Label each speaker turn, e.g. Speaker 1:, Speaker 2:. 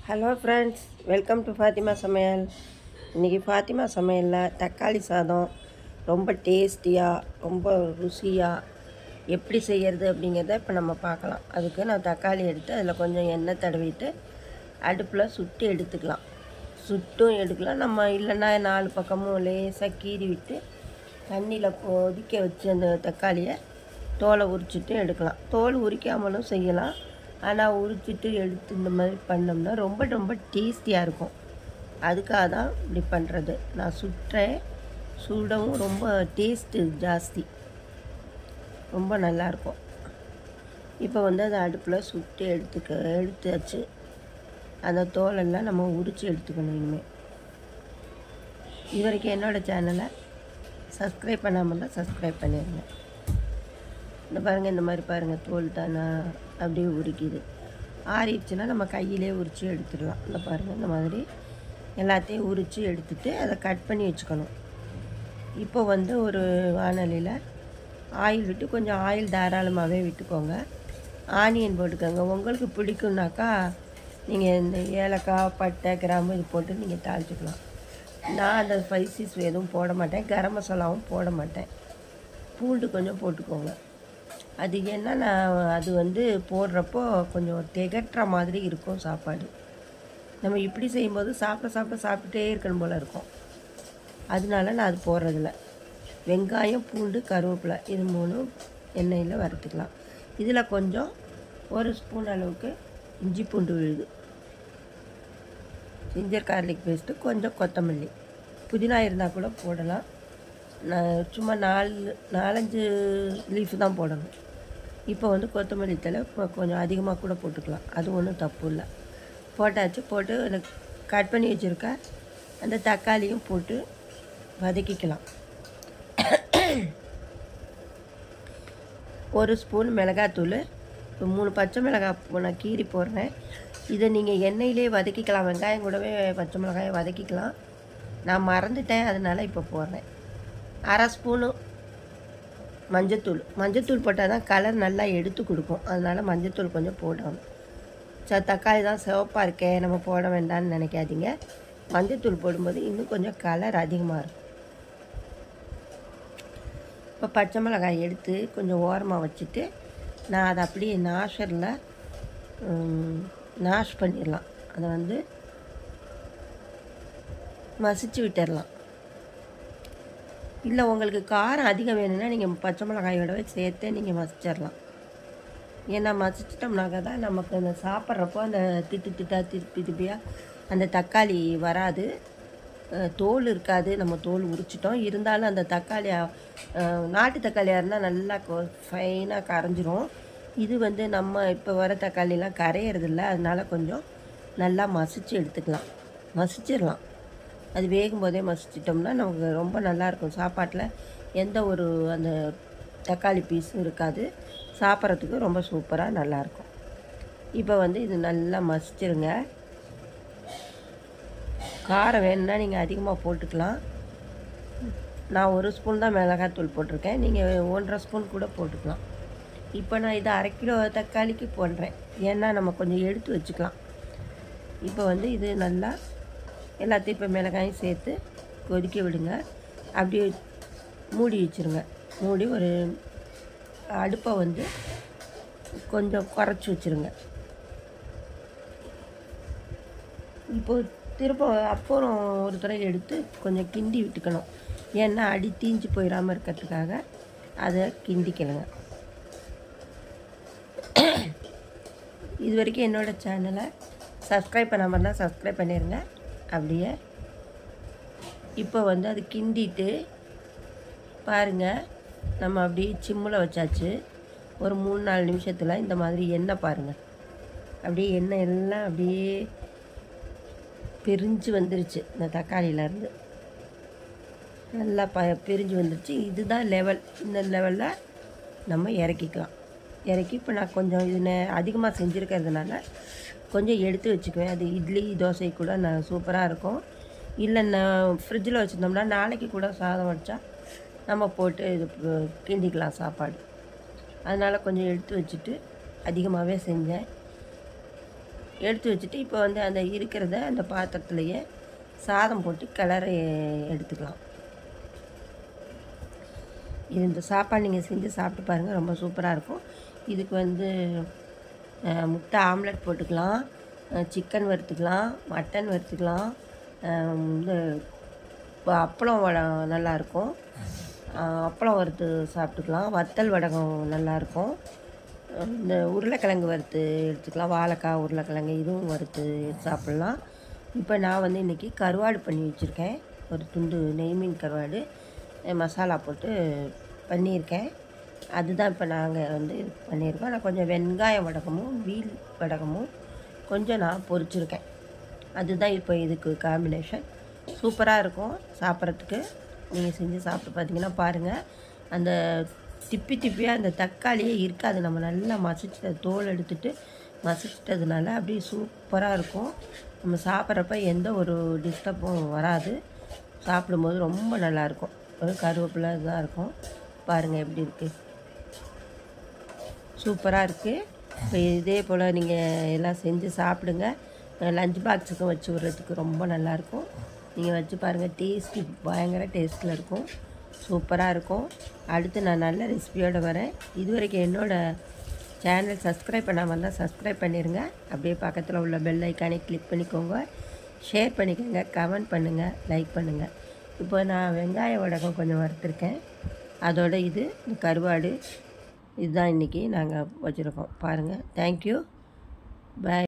Speaker 1: hello friends welcome to Fatima சமையல் இன்றைக்கி ஃபாத்திமா சமையலில் தக்காளி சாதம் ரொம்ப டேஸ்டியாக ரொம்ப ருசியாக எப்படி செய்கிறது அப்படிங்கிறத இப்போ நம்ம பார்க்கலாம் அதுக்கு நான் தக்காளி எடுத்து அதில் கொஞ்சம் எண்ணெய் தடவிட்டு அடுப்பில் சுட்டு எடுத்துக்கலாம் சுட்டும் எடுக்கலாம் நம்ம இல்லைன்னா நாலு பக்கமும் லேசாக கீறி விட்டு தண்ணியில் கொதிக்க வச்சு அந்த தக்காளியை தோலை உரிச்சிட்டு எடுக்கலாம் தோல் உரிக்காமலும் செய்யலாம் ஆனால் உரிச்சிட்டு எடுத்து இந்த மாதிரி பண்ணோம்னா ரொம்ப ரொம்ப டேஸ்டியாக இருக்கும் அதுக்காக தான் இப்படி பண்ணுறது நான் சுட்டுறேன் சுடவும் ரொம்ப டேஸ்ட்டு ஜாஸ்தி ரொம்ப நல்லாயிருக்கும் இப்போ வந்து அதை அடுப்பில் சுட்டு எடுத்துக்க எடுத்தாச்சு அந்த தோலெல்லாம் நம்ம உரித்து எடுத்துக்கணும் இனிமேல் இது வரைக்கும் என்னோடய சேனலை சப்ஸ்கிரைப் பண்ணாமல் தான் சப்ஸ்கிரைப் பண்ணிடுங்க இந்த பாருங்கள் இந்த மாதிரி பாருங்கள் தோல் தானா அப்படியே உரிக்குது ஆறிடுச்சுன்னா நம்ம கையிலே உரித்து எடுத்துடலாம் இந்த பாருங்கள் இந்த மாதிரி எல்லாத்தையும் உரித்து எடுத்துட்டு அதை கட் பண்ணி வச்சுக்கணும் இப்போ வந்து ஒரு வானலியில் ஆயில் விட்டு கொஞ்சம் ஆயில் தாராளமாகவே விட்டுக்கோங்க ஆனியன் போட்டுக்கோங்க உங்களுக்கு பிடிக்கும்னாக்கா நீங்கள் இந்த ஏலக்காய் பட்டை கிராம்பு இது போட்டு நீங்கள் தாளிச்சுக்கலாம் நான் அந்த ஸ்பைசிஸ் எதுவும் போட மாட்டேன் கரம் மசாலாவும் போட மாட்டேன் பூண்டு கொஞ்சம் போட்டுக்கோங்க அது ஏன்னா நான் அது வந்து போடுறப்போ கொஞ்சம் திகட்டுற மாதிரி இருக்கும் சாப்பாடு நம்ம இப்படி செய்யும்போது சாப்பிட சாப்பிட சாப்பிட்டே இருக்கணும் போல் இருக்கும் அதனால நான் அது போடுறதில்ல வெங்காயம் பூண்டு கருவேப்பிலை இது மூணும் எண்ணெயில் வறுத்துக்கலாம் இதில் கொஞ்சம் ஒரு ஸ்பூன் அளவுக்கு இஞ்சி பூண்டு விழுது ஜிஞ்சர் கார்லிக் பேஸ்ட்டு கொஞ்சம் கொத்தமல்லி புதினா இருந்தால் கூட போடலாம் நான் சும்மா நாலு நாலஞ்சு லீஃப் தான் போடணும் இப்போ வந்து கொத்தமல்லி தலை இப்போ கொஞ்சம் அதிகமாக கூட போட்டுக்கலாம் அது ஒன்றும் தப்பு இல்லை போட்டாச்சு போட்டு எனக்கு கட் பண்ணி வச்சுருக்க அந்த தக்காளியும் போட்டு வதக்கிக்கலாம் ஒரு ஸ்பூன் மிளகாத்தூள் இப்போ மூணு பச்சை மிளகாய் நான் கீறி போடுறேன் இதை நீங்கள் எண்ணெயிலே வதக்கிக்கலாம் வெங்காயம் கூடவே பச்சை மிளகாயை வதக்கிக்கலாம் நான் மறந்துட்டேன் அதனால் இப்போ போடுறேன் அரை ஸ்பூனு மஞ்சத்தூள் மஞ்சத்தூள் போட்டால் தான் கலர் நல்லா எடுத்து கொடுக்கும் அதனால் மஞ்சத்தூள் கொஞ்சம் போடணும் சார் தக்காளி தான் சிவப்பாக இருக்கே நம்ம போட வேண்டாம்னு நினைக்காதீங்க மஞ்சத்தூள் போடும்போது இன்னும் கொஞ்சம் கலர் அதிகமாக இருக்கும் இப்போ பச்சை மிளகாய் எடுத்து கொஞ்சம் ஓரமாக வச்சுட்டு நான் அதை அப்படியே நாஷரில் நாஷ் பண்ணிடலாம் அதை வந்து மசிச்சு விட்டுடலாம் இல்லை உங்களுக்கு காரம் அதிகம் வேணும்னா நீங்கள் பச்சை மிளகாயோடவே சேர்த்தே நீங்கள் மசிச்சிடலாம் ஏன்னா மசிச்சிட்டோம்னாக்க தான் நமக்கு அந்த சாப்பிட்றப்போ அந்த திட்டு திட்டா திருப்பி திருப்பியாக அந்த தக்காளி வராது அஹ், தோல் இருக்காது நம்ம தோல் உரிச்சிட்டோம் இருந்தாலும் அந்த தக்காளி அஹ், நாட்டு தக்காளியாக இருந்தால் நல்லா ஃபைனாக கரைஞ்சிரும் இது வந்து நம்ம இப்போ வர தக்காளிலாம் கரையிறதில்ல அதனால கொஞ்சம் நல்லா மசிச்சு எடுத்துக்கலாம் மசிச்சிடலாம் அது வேகும் போதே மசிச்சிட்டோம்னா நமக்கு ரொம்ப நல்லாயிருக்கும் சாப்பாட்டில் எந்த ஒரு அந்த தக்காளி பீஸும் இருக்காது சாப்பிட்றதுக்கு ரொம்ப சூப்பராக நல்லாயிருக்கும் இப்போ வந்து இது நல்லா மசிச்சிருங்க காரம் வேணும்னா நீங்கள் அதிகமாக போட்டுக்கலாம் நான் ஒரு ஸ்பூன் தான் மிளகாத்தூள் போட்டிருக்கேன் நீங்கள் ஒன்றரை ஸ்பூன் கூட போட்டுக்கலாம் இப்போ நான் இதை அரை கிலோ தக்காளிக்கு போடுறேன் ஏன்னா நம்ம கொஞ்சம் எடுத்து வச்சுக்கலாம் இப்போ வந்து இது நல்லா எல்லாத்தையும் இப்போ மிளகாயும் சேர்த்து கொதிக்க விடுங்க அப்படியே மூடி வச்சுருங்க மூடி ஒரு அடுப்பை வந்து கொஞ்சம் குறைச்சி வச்சுருங்க இப்போ திரும்ப அப்புறம் ஒரு தடவை எடுத்து கொஞ்சம் கிண்டி விட்டுக்கணும் ஏன்னா அடி தீஞ்சு போயிடாமல் இருக்கிறதுக்காக அதை கிண்டிக்கணுங்க இது வரைக்கும் என்னோடய சேனலை சப்ஸ்கிரைப் பண்ணாமல் இருந்தால் சப்ஸ்கிரைப் பண்ணிடுங்க அப்படியே இப்போ வந்து அது கிண்டிட்டு பாருங்கள் நம்ம அப்படியே சிம்மில் வச்சாச்சு ஒரு மூணு நாலு நிமிஷத்தில் இந்த மாதிரி எண்ணெய் பாருங்கள் அப்படியே எண்ணெய் எல்லாம் அப்படியே பிரிஞ்சு வந்துருச்சு இந்த தக்காளியிலேருந்து நல்லா ப பிரிஞ்சு வந்துருச்சு இதுதான் லெவல் இந்த லெவலில் நம்ம இறக்கிக்கலாம் இறக்கி இப்போ நான் கொஞ்சம் இது நே- அதிகமாக செஞ்சுருக்கிறதுனால கொஞ்சம் எடுத்து வச்சுக்குவேன் அது இட்லி தோசை கூட நான் சூப்பராக இருக்கும் இல்லை நான் ஃப்ரிட்ஜில் வச்சுருந்தோம்னா நாளைக்கு கூட சாதம் வச்சா நம்ம போட்டு இது ப- கிண்டிக்கலாம் சாப்பாடு அதனால் கொஞ்சம் எடுத்து வச்சுட்டு அதிகமாகவே செஞ்சேன் எடுத்து வச்சுட்டு இப்போ வந்து அந்த இருக்கிறத அந்த பாத்திரத்துலையே சாதம் போட்டு கிளறி எடுத்துக்கலாம் இது இந்த சாப்பாடு நீங்கள் செஞ்சு சாப்பிட்டு பாருங்கள் ரொம்ப சூப்பராக இருக்கும் இதுக்கு வந்து அஹ், முட்டை ஆம்லெட் போட்டுக்கலாம் சிக்கன் வறுத்துக்கலாம் மட்டன் வறுத்துக்கலாம் அஹ், இந்த ப- அப்பளம் வடை நல்லாயிருக்கும் அப்பளம் வறுத்து சாப்பிட்டுக்கலாம் வத்தல் வடகம் நல்லாயிருக்கும் இந்த உருளைக்கிழங்கு வறுத்து எடுத்துக்கலாம் வாழைக்காய் உருளைக்கிழங்கு இதுவும் வறுத்து சாப்பிட்லாம் இப்போ நான் வந்து இன்றைக்கி கருவாடு பண்ணி வச்சுருக்கேன் ஒரு துண்டு நெய் மீன் கருவாடு அஹ் மசாலா போட்டு பண்ணியிருக்கேன் அதுதான் இப்போ நாங்கள் வந்து இது பண்ணியிருக்கோம் நான் கொஞ்சம் வெங்காய வடகமும் வீல் வடகமும் கொஞ்சம் நான் பொரிச்சிருக்கேன் அதுதான் இப்போ இதுக்கு காம்பினேஷன் சூப்பராக இருக்கும் சாப்பிட்றதுக்கு நீங்கள் செஞ்சு சாப்பிட்டு பார்த்தீங்கன்னா பாருங்கள் அந்த திப்பி திப்பியாக அந்த தக்காளியே இருக்காது நம்ம நல்லா மசிச்சு தோல் எடுத்துட்டு மசிச்சிட்டதுனால அப்படியே சூப்பராக இருக்கும் நம்ம சாப்பிட்றப்ப எந்த ஒரு டிஸ்டர்பும் வராது சாப்பிடும்போது ரொம்ப நல்லாயிருக்கும் ஒரு கருவேப்பிலை தான் இருக்கும் பாருங்கள் எப்படி இருக்குது சூப்பராக இருக்குது இப்போ இதே போல் நீங்கள் எல்லாம் செஞ்சு சாப்பிடுங்க லஞ்ச் பாக்ஸுக்கும் வச்சு விட்றதுக்கு ரொம்ப நல்லாயிருக்கும் நீங்கள் வச்சு பாருங்கள் டேஸ்ட்டு பயங்கர டேஸ்ட்டில் இருக்கும் சூப்பராக இருக்கும் அடுத்து நான் நல்ல ரெசிபியோடு வரேன் இது வரைக்கும் என்னோடய சேனல் சப்ஸ்கிரைப் பண்ணாமல் இருந்தால் சப்ஸ்கிரைப் பண்ணிடுங்க அப்படியே பக்கத்தில் உள்ள பெல் ஐக்கானே கிளிக் பண்ணிக்கோங்க ஷேர் பண்ணிக்கோங்க கமெண்ட் பண்ணுங்கள் லைக் பண்ணுங்கள் இப்போ நான் வெங்காய வடகம் கொஞ்சம் வறுத்துருக்கேன் அதோட இது இந்த கருவாடு இதுதான் இன்றைக்கி நாங்கள் வச்சுருக்கோம் பாருங்கள் தேங்க்யூ பாய்